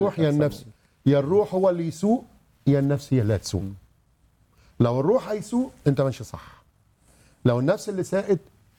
الروح يا النفس يا الروح هو اللي يسوق يا النفس هي اللي هتسوق لو الروح هيسوق انت ماشي صح لو النفس اللي ساقت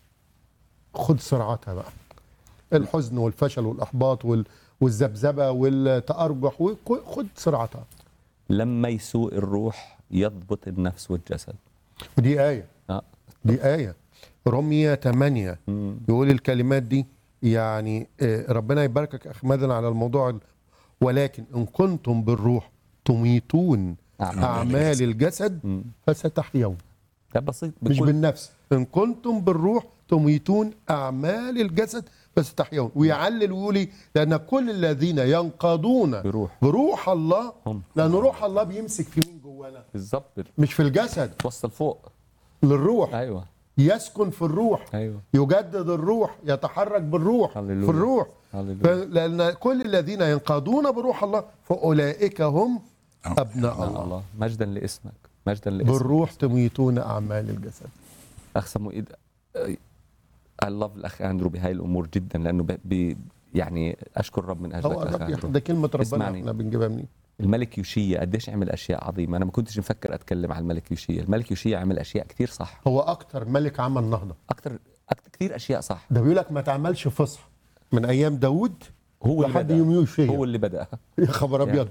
خد صراعاتها بقى الحزن والفشل والاحباط وال... والذبذبه والتارجح وك- خد صراعاتها لما يسوء الروح يضبط النفس والجسد ودي ايه آه. دي آية رمية 8 يقول الكلمات دي يعني آه، ربنا يباركك أخ مدن على الموضوع ال- ولكن إن كنتم بالروح تميتون أعمال أعمال الجسد فستحيون ده بسيط مش بكل بالنفس إن كنتم بالروح تميتون أعمال الجسد فستحيون ويعلل ويقول إيه؟ لأن كل الذين ينقضون بروح. بروح الله هم. لأن روح الله بيمسك في مين جوانا بالظبط مش في الجسد توصل فوق للروح ايوه يسكن في الروح ايوه يجدد الروح يتحرك بالروح هللويا. في الروح هللويا. ف- لأن كل الذين ينقادون بروح الله فأولئك هم أبناء يا الله الله مجدا لاسمك مجدا لاسمك بالروح تميتون أعمال الجسد اخ سموئيل اي لاف الاخ اندرو بهاي الامور جدا لانه ب... ب... يعني اشكر رب من اجلك هو اخ ده- اندرو ده كلمة ربنا اسمعني. احنا بنجيبها منين الملك يوشيا قديش عمل اشياء عظيمه انا ما كنتش مفكر اتكلم عن الملك يوشيا الملك يوشيا عمل اشياء كتير صح هو أكتر ملك عمل نهضة اكثر اكثر كثير اشياء صح ده بيقول لك ما تعملش فصح من أيام داوود هو اللي لحد بدأ يوم يوشيا هو اللي بدا يا خبر أبيض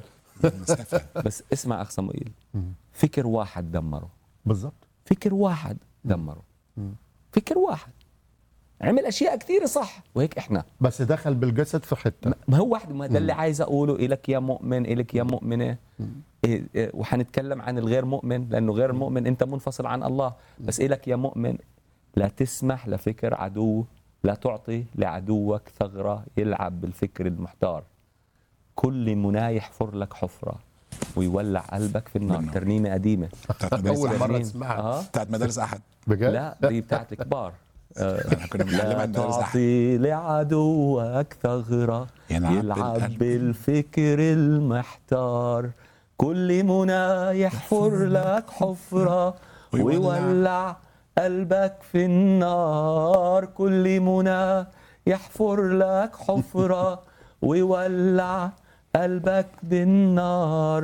بس اسمع اخ صموئيل فكر واحد دمره بالظبط فكر واحد دمره فكر واحد عمل اشياء كثيره صح وهيك احنا بس دخل بالجسد في حتة ما هو واحد ما ده اللي عايز اقوله إلك يا مؤمن إلك يا مؤمنة إيه إيه وحنتكلم عن الغير مؤمن لأنه غير المؤمن أنت منفصل عن الله بس إلك يا مؤمن لا تسمح لفكر عدو لا تعطي لعدوك ثغرة يلعب بالفكر المحتار كل مناي يحفر لك حفرة ويولع قلبك في النار بالنار. ترنيمة قديمة بتاعت مدارس أول أحد. مرة ترنيم- اسمعها آه بتاعت مدارس احد بجد لا دي بتاعت الكبار احنا كنا بنعلمها لا عند مدارس احد تعطي لعدوك ثغرة يلعب يلعب بالقلب. بالفكر المحتار كل منى يحفر لك حفرة ويولع. ويولع قلبك في النار كل منى يحفر لك حفرة ويولع قلبك بالنار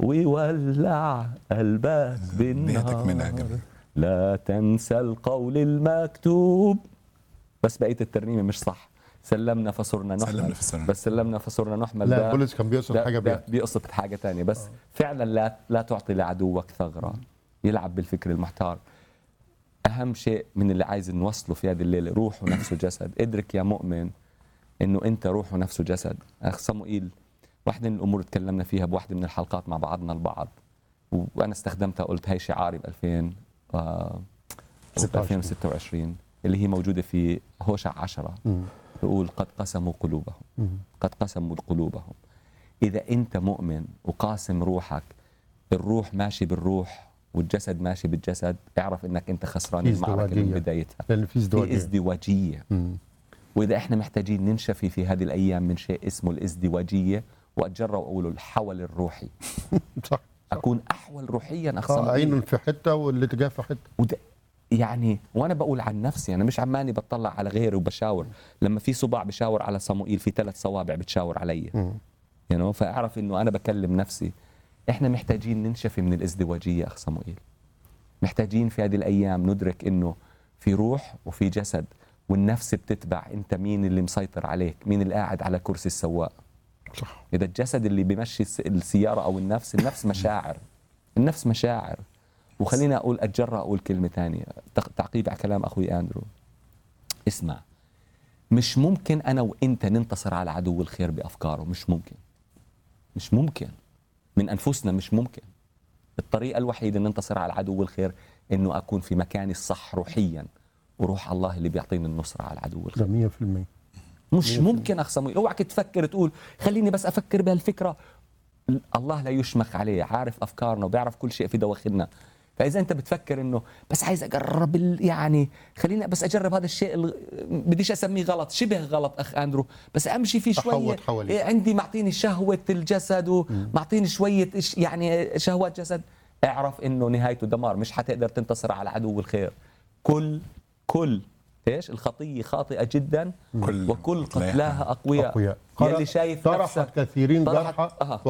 ويولع قلبك نيتك منها يا بالنار جميل. لا تنسى القول المكتوب بس بقيه الترنيمه مش صح سلمنا فصرنا نحمل سلمنا فصرنا. بس سلمنا فصرنا نحمل لا ده- بولس كان بيقصد ده- حاجة ده بيها بيقصد حاجه تانية بس فعلا لا لا تعطي لعدوك ثغره يلعب بالفكر المحتار اهم شيء من اللي عايز نوصله في هذه الليله روح ونفس وجسد ادرك يا مؤمن انه انت روح ونفس وجسد اخ صموئيل واحده من الامور تكلمنا فيها بواحده من الحلقات مع بعضنا البعض و- وانا استخدمتها قلت هاي شعاري ب 2000 آه، ب 2026 اللي هي موجوده في هوشع 10 يقول قد قسموا قلوبهم قد قسموا قلوبهم اذا انت مؤمن وقاسم روحك الروح ماشي بالروح والجسد ماشي بالجسد اعرف انك انت خسران في المعركه من ازدواجية. بدايتها لأن في في ازدواجية ازدواجيه مم. واذا احنا محتاجين ننشفي في هذه الايام من شيء اسمه الازدواجيه واتجرأ واقوله الحول الروحي صح اكون احول روحيا اخ اه صموئيل. عينه في حتة والاتجاه في حتة وده يعني وانا بقول عن نفسي انا مش عماني بطلع على غيري وبشاور لما في صباع بشاور على صموئيل في ثلاث صوابع بتشاور علي مم. يعني فاعرف انه انا بكلم نفسي احنا محتاجين ننشفي من الازدواجيه اخ صموئيل محتاجين في هذه الايام ندرك انه في روح وفي جسد والنفس بتتبع انت مين اللي مسيطر عليك مين اللي قاعد على كرسي السواق صح اذا الجسد اللي بيمشي الس- السياره او النفس النفس مشاعر النفس مشاعر وخلينا اقول اتجرأ اقول كلمه ثانيه تعقيب على كلام اخوي اندرو اسمع مش ممكن انا وانت ننتصر على عدو الخير بافكاره مش ممكن مش ممكن من انفسنا مش ممكن الطريقه الوحيده ان ننتصر على عدو الخير انه اكون في مكاني الصح روحيا وروح الله اللي بيعطيني النصره على عدو الخير ده 100% مش ممكن اخ صموئيل اوعك تفكر تقول خليني بس افكر بهالفكره الله لا يشمخ عليه عارف افكارنا وبيعرف كل شيء في دواخلنا فاذا انت بتفكر انه بس عايز اجرب ال- يعني خليني بس اجرب هذا الشيء ال- بديش اسميه غلط شبه غلط اخ اندرو بس امشي فيه شويه أحوط حواليه. إيه عندي معطيني شهوه الجسد ومعطيني شويه إش- يعني شهوات جسد اعرف انه نهايته دمار مش حتقدر تنتصر على عدو الخير كل كل ايش الخطيه خاطئه جدا كل وكل قتلاها قتلاها اقوياء أقوياء يلي شايف طرحت نفسك كثيرين طرحت جرحى آه.